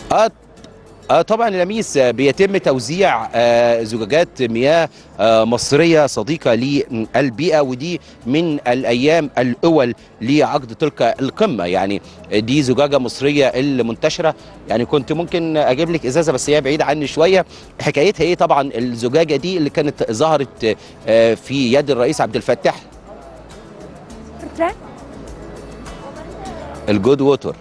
اه آه طبعا لميس آه، بيتم توزيع آه زجاجات مياه آه مصريه صديقه للبيئه ودي من الايام الاول لعقد تلك القمه يعني دي زجاجه مصريه المنتشره يعني كنت ممكن اجيب لك ازازه بس هي بعيده عني شويه حكايتها ايه طبعا الزجاجه دي اللي كانت ظهرت آه في يد الرئيس عبد الفتاح الجود ووتر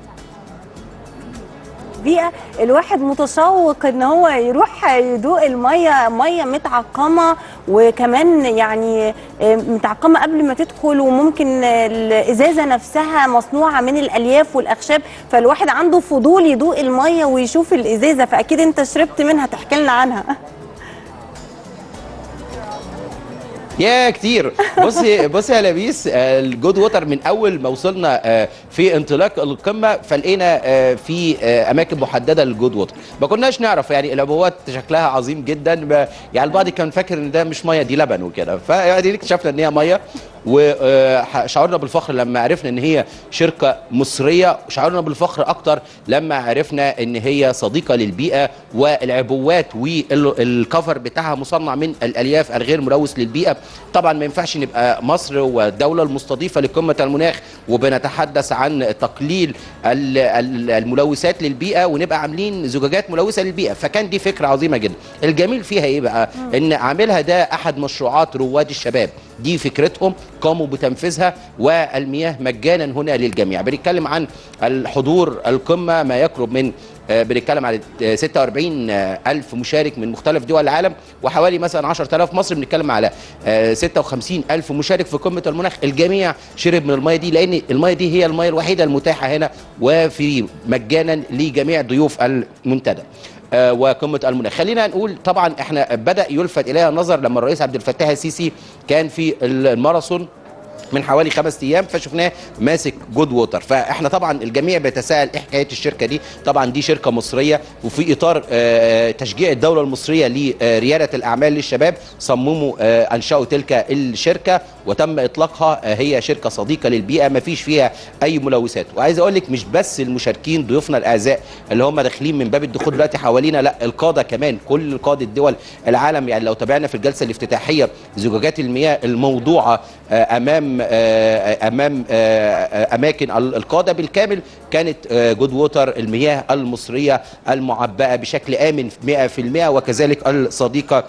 بيئة الواحد متشوق ان هو يروح يدوق المية مية متعقمة وكمان يعني متعقمة قبل ما تدخل وممكن الازازة نفسها مصنوعة من الالياف والاخشاب فالواحد عنده فضول يدوق المية ويشوف الازازة فاكيد انت شربت منها تحكي لنا عنها يا كتير بصي بصي يا لبيس آه، الجود ووتر من اول ما وصلنا آه، في انطلاق القمه فلقينا آه، في آه، اماكن محدده للجود ووتر ما كناش نعرف يعني العبوات شكلها عظيم جدا ما- يعني البعض كان فاكر ان ده مش ميه دي لبن وكده فيعني اكتشفنا ان هي ميه وشعرنا بالفخر لما عرفنا ان هي شركه مصريه شعرنا بالفخر اكتر لما عرفنا ان هي صديقه للبيئه والعبوات والكفر بتاعها مصنع من الالياف الغير ملوث للبيئه طبعا ما ينفعش نبقى مصر والدوله المستضيفه لقمه المناخ وبنتحدث عن تقليل ال- ال- الملوثات للبيئه ونبقى عاملين زجاجات ملوثه للبيئه فكان دي فكره عظيمه جدا الجميل فيها ايه بقى ان عاملها ده احد مشروعات رواد الشباب دي فكرتهم قاموا بتنفيذها والمياه مجانا هنا للجميع بنتكلم عن الحضور القمه ما يقرب من آه، بنتكلم على آه، 46 آه، ألف مشارك من مختلف دول العالم وحوالي مثلا 10000 مصر بنتكلم على آه، 56 ألف مشارك في قمة المناخ الجميع شرب من المياه دي لأن المياه دي هي المياه الوحيدة المتاحة هنا وفري مجانا لجميع ضيوف المنتدى آه، وقمه المناخ خلينا نقول طبعا احنا بدا يلفت اليها النظر لما الرئيس عبد الفتاح السيسي كان في الماراثون من حوالي خمس ايام فشفناه ماسك جود ووتر فاحنا طبعا الجميع بيتساءل ايه حكايه الشركه دي طبعا دي شركه مصريه وفي اطار آه، تشجيع الدوله المصريه لرياده الاعمال للشباب صمموا آه، انشاوا تلك الشركه وتم اطلاقها آه، هي شركه صديقه للبيئه ما فيش فيها اي ملوثات وعايز اقول لك مش بس المشاركين ضيوفنا الاعزاء اللي هم داخلين من باب الدخول دلوقتي حوالينا لا القاده كمان كل قاده دول العالم يعني لو تابعنا في الجلسه الافتتاحيه زجاجات المياه الموضوعه آه، امام آه، امام آه، آه، اماكن ال- القاده بالكامل كانت آه، جود ووتر المياه المصريه المعبأه بشكل امن 100% وكذلك الصديقه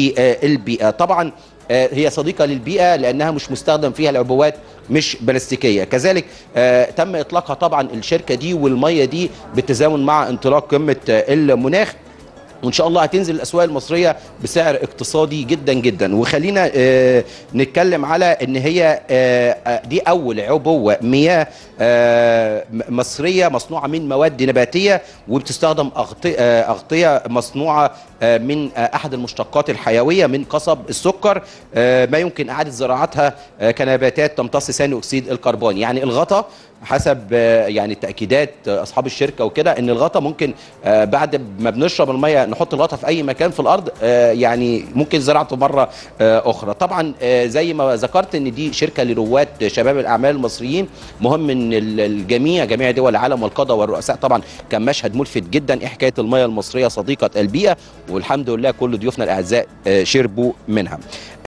للبيئه طبعا آه، هي صديقه للبيئه لانها مش مستخدم فيها العبوات مش بلاستيكيه كذلك آه، تم اطلاقها طبعا الشركه دي والميه دي بالتزامن مع انطلاق قمه آه، المناخ وان شاء الله هتنزل الاسواق المصريه بسعر اقتصادي جدا جدا وخلينا آه نتكلم على ان هي آه آه، دي اول عبوه مياه آه م- مصريه مصنوعه من مواد نباتيه وبتستخدم أغطية, آه اغطيه مصنوعه آه من آه احد المشتقات الحيويه من قصب السكر آه ما يمكن اعاده زراعتها آه كنباتات تمتص ثاني اكسيد الكربون يعني الغطا حسب آه، يعني تاكيدات آه، اصحاب الشركه وكده ان الغطا ممكن آه، بعد ما بنشرب الميه نحط الغطا في اي مكان في الارض آه، يعني ممكن زراعته مره آه، اخرى طبعا آه، زي ما ذكرت ان دي شركه لرواد شباب الاعمال المصريين مهم ان ال- الجميع جميع دول العالم والقاده والرؤساء طبعا كان مشهد ملفت جدا ايه حكايه الميه المصريه صديقه البيئه والحمد لله كل ضيوفنا الاعزاء آه، شربوا منها